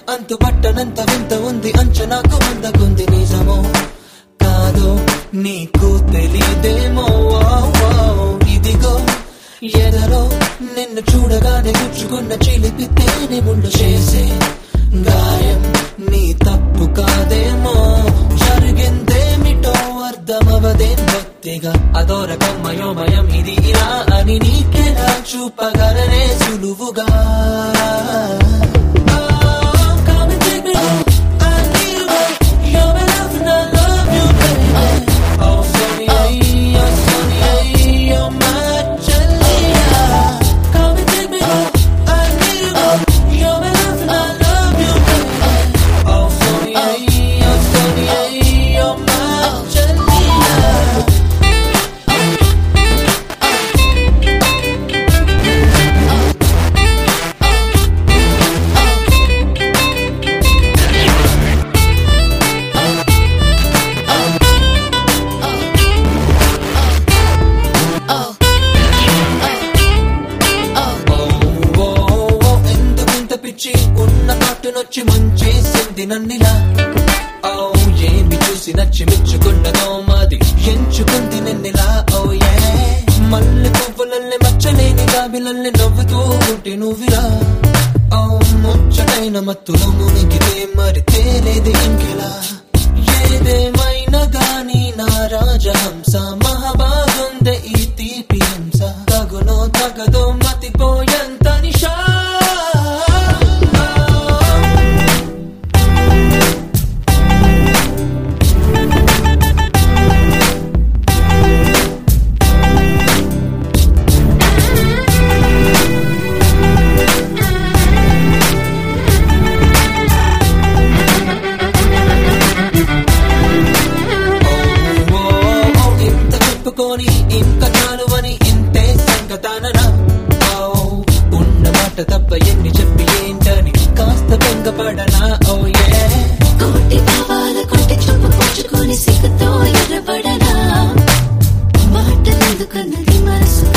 అంతు పట్టనంత వింత ఉంది అంచనాకు అందకుంది నిజమో కాదో నీకు తెలియదేమో వావ్ వావ్. ఇదిగో ఎదలో నిన్ను చూడగానే గుచ్చుకున్న చిలిపి తేనె ముళ్ళు చేసే గాయం నీ తప్పు కాదేమో జరిగిందేమిటో అర్థమవదేం భక్తిగా అదోరకమ్మయోమయం ఇది ఇలా అని నీకెలా చూపగలనే సులువుగా Oh, come and take me home. I need you, babe. You're my love and I love you, baby. Oh, Sonia, oh, Sonia, you're my Jalila. Come and take me home. I need you, babe. You're my love and I love you, baby. Oh, Sonia, oh, Sonia, you're my Jalila. ఓ, ఓ, ఓ, ఎందుకింత పిచ్చి ఉన్న పాటునొచ్చి ముంచేసింది నన్నిలా ఓ ఏమి చూసి నచ్చి మెచ్చుకున్నదో మాది ఎంచుకుంది నిన్నిలా ఓ ఏ మల్లె పువ్వులల్లే మచ్చలేని గాబిలల్లే నవ్వుతూ ఉంటే నువ్విలా ఓ ముచ్చటైన మత్తులో మునిగితే మరి తేలేది ఇంకెలా ఏదేమైనా గాని నా రాజహంస మహాబాగుందే ఈ తీపి హింస తగునో తగదో మతిపోయంత నిషా ఓ, ఓ, ఇంత చెప్పుకొని ఇంత చాలువని ఇంతే సంగతాననా ఓ, ఉన్న మాట తప్ప ఎన్ని చెప్పి ఏంటని కాస్త బెంగపడనా ఓ ఏ కోటి భావాల కోటి చూపు పుచ్చుకొని సిగ్గుతో ఎర్రబడనా మాటలెందుకన్నది మనసు